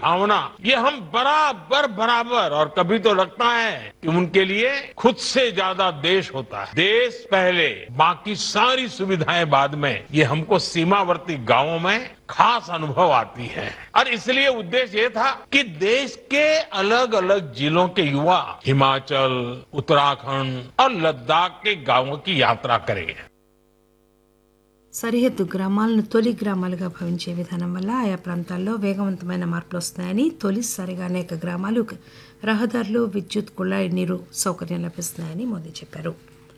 भावना ये हम बराबर बराबर और कभी तो लगता है कि उनके लिए खुद से ज्यादा देश होता है देश पहले बाकी सारी सुविधाएं बाद में ये हमको सीमावर्ती गांवों में खास अनुभव आती है और इसलिए उद्देश्य ये था कि देश के अलग अलग जिलों के युवा हिमाचल उत्तराखंड और लद्दाख के गांवों की यात्रा करें సరిహద్దు గ్రామాలను తొలి గ్రామాలుగా భావించే విధానం వల్ల ఆయా ప్రాంతాల్లో వేగవంతమైన మార్పులు వస్తున్నాయని తొలిసారిగా అనేక గ్రామాలు రహదారులు విద్యుత్ కుళాయి నీరు సౌకర్యం లభిస్తున్నాయని మోదీ చెప్పారు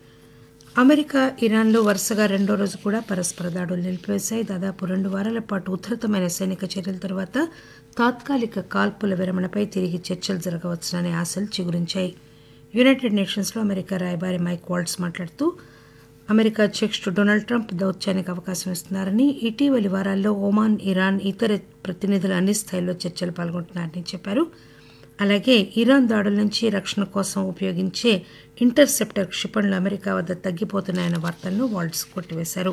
అమెరికా ఇరాన్లో వరుసగా రెండో రోజు కూడా పరస్పర దాడులు నిలిపివేశాయి దాదాపు రెండు వారాల పాటు ఉధృతమైన సైనిక చర్యల తర్వాత తాత్కాలిక కాల్పుల విరమణపై తిరిగి చర్చలు జరగవచ్చుననే ఆశలు చిగురించాయి యునైటెడ్ నేషన్స్లో అమెరికా రాయబారి మైక్ వాల్డ్స్ మాట్లాడుతూ అమెరికా అధ్యక్షుడు డొనాల్డ్ ట్రంప్ దౌత్యానికి అవకాశం ఇస్తున్నారని ఇటీవలి వారాల్లో ఒమాన్ ఇరాన్ ఇతర ప్రతినిధులు అన్ని స్థాయిల్లో చర్చలు పాల్గొంటున్నారని చెప్పారు అలాగే ఇరాన్ దాడుల నుంచి రక్షణ కోసం ఉపయోగించే ఇంటర్సెప్టర్ క్షిపణులు అమెరికా వద్ద తగ్గిపోతున్నాయన్న వార్తలను వాల్డ్స్ కొట్టివేశారు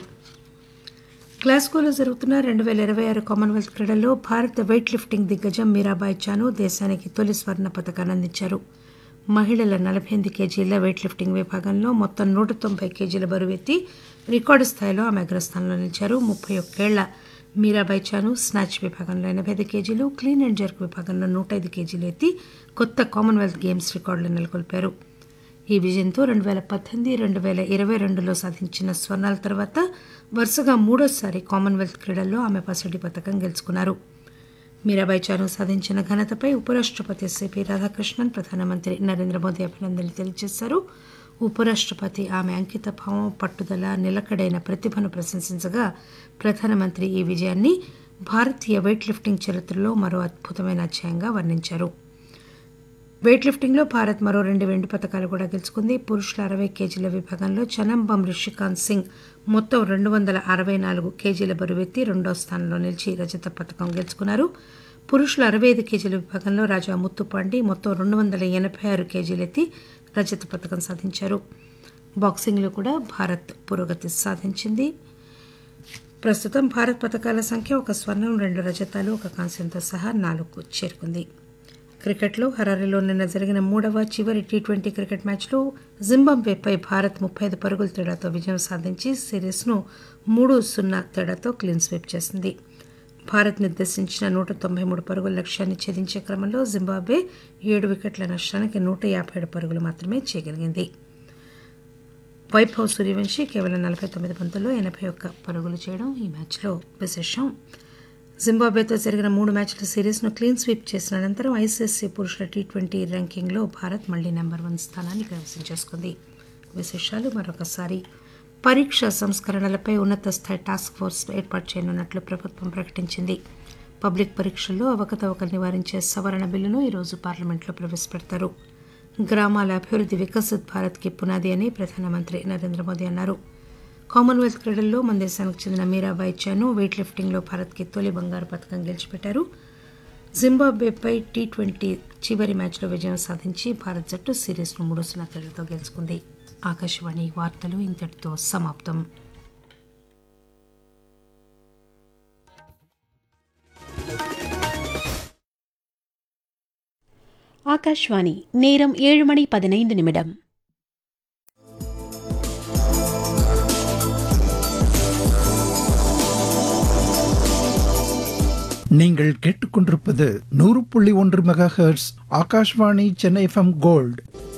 గ్లాస్గోలో జరుగుతున్న రెండు వేల ఇరవై ఆరు కామన్వెల్త్ క్రీడల్లో భారత వెయిట్ లిఫ్టింగ్ దిగ్గజం మీరాబాయ్ చాను దేశానికి తొలి స్వర్ణ పథకాన్ని అందించారు మహిళల నలభై ఎనిమిది కేజీల వెయిట్ లిఫ్టింగ్ విభాగంలో మొత్తం నూట తొంభై కేజీల బరువెత్తి రికార్డు స్థాయిలో ఆమె అగ్రస్థానంలో నిలిచారు ముప్పై ఒక్కేళ్ల మీరాబాయ్ చాను స్నాచ్ విభాగంలో ఎనభై ఐదు కేజీలు క్లీన్ అండ్ జర్క్ విభాగంలో నూట ఐదు కేజీలు ఎత్తి కొత్త కామన్వెల్త్ గేమ్స్ రికార్డులు నెలకొల్పారు ఈ విజయంతో రెండు వేల పద్దెనిమిది రెండు వేల ఇరవై రెండులో సాధించిన స్వర్ణాల తర్వాత వరుసగా మూడోసారి కామన్వెల్త్ క్రీడల్లో ఆమె పసిడి పథకం గెలుచుకున్నారు మీరాబాయి చాను సాధించిన ఘనతపై ఉపరాష్ట్రపతి సిపి రాధాకృష్ణన్ ప్రధానమంత్రి నరేంద్ర మోదీ అభినందనలు తెలియజేశారు ఉపరాష్ట్రపతి ఆమె అంకిత భావం పట్టుదల నిలకడైన ప్రతిభను ప్రశంసించగా ప్రధానమంత్రి ఈ విజయాన్ని భారతీయ వెయిట్ లిఫ్టింగ్ చరిత్రలో మరో అద్భుతమైన అధ్యాయంగా వర్ణించారు వెయిట్ లిఫ్టింగ్లో భారత్ మరో రెండు వెండి పథకాలు కూడా గెలుచుకుంది పురుషుల అరవై కేజీల విభాగంలో చనంబం రిషికాంత్ సింగ్ మొత్తం రెండు వందల అరవై నాలుగు కేజీల బరువెత్తి రెండో స్థానంలో నిలిచి రజత పథకం గెలుచుకున్నారు పురుషుల అరవై ఐదు కేజీల విభాగంలో రాజా ముత్తుపాండి మొత్తం రెండు వందల ఎనభై ఆరు కేజీలెత్తి రజత పథకం సాధించారు బాక్సింగ్లో కూడా భారత్ పురోగతి సాధించింది ప్రస్తుతం భారత్ పథకాల సంఖ్య ఒక స్వర్ణం రెండు రజతాలు ఒక కాంస్యంతో సహా నాలుగు చేరుకుంది క్రికెట్లో హరారీలో నిన్న జరిగిన మూడవ చివరి టీ ట్వంటీ క్రికెట్ మ్యాచ్లో జింబాబ్వేపై భారత్ ముప్పై ఐదు పరుగుల తేడాతో విజయం సాధించి సిరీస్ను మూడు సున్నా తేడాతో క్లీన్ స్వీప్ చేసింది భారత్ నిర్దేశించిన నూట తొంభై మూడు పరుగుల లక్ష్యాన్ని ఛేదించే క్రమంలో జింబాబ్వే ఏడు వికెట్ల నష్టానికి నూట యాభై ఏడు పరుగులు మాత్రమే చేయగలిగింది వైభవ్ సూర్యవంశీ కేవలం నలభై తొమ్మిది బంతుల్లో ఎనభై ఒక్క పరుగులు చేయడం ఈ మ్యాచ్లో విశేషం జింబాబ్వేతో జరిగిన మూడు మ్యాచ్ల సిరీస్ను క్లీన్ స్వీప్ చేసిన అనంతరం ఐసీసీ పురుషుల టీ ట్వంటీ ర్యాంకింగ్లో భారత్ మళ్లీ నెంబర్ వన్ స్థానాన్ని కైవసం చేసుకుంది విశేషాలు మరొకసారి పరీక్ష సంస్కరణలపై ఉన్నత స్థాయి టాస్క్ ఫోర్స్ ఏర్పాటు చేయనున్నట్లు ప్రభుత్వం ప్రకటించింది పబ్లిక్ పరీక్షల్లో అవకతవకలు నివారించే సవరణ బిల్లును ఈరోజు పార్లమెంట్లో ప్రవేశపెడతారు గ్రామాల అభివృద్ధి వికసిత్ భారత్కి పునాది అని ప్రధానమంత్రి నరేంద్ర మోదీ అన్నారు కామన్వెల్త్ క్రీడల్లో మన దేశానికి చెందిన మీరాబాయి చాను వెయిట్ లిఫ్టింగ్లో భారత్కి తొలి బంగారు పథకం గెలిచిపెట్టారు జింబాబ్వేపై టీ ట్వంటీ చివరి మ్యాచ్లో విజయం సాధించి భారత్ జట్టు సిరీస్ను మూడు సున్నా తేడాతో గెలుచుకుంది ఆకాశవాణి వార్తలు ఇంతటితో సమాప్తం ஆகாஷ்வாணி நேரம் ஏழு மணி பதினைந்து நிமிடம் நீங்கள் கேட்டுக்கொண்டிருப்பது நூறு புள்ளி ஒன்று megahertz Akashvani Chennai FM gold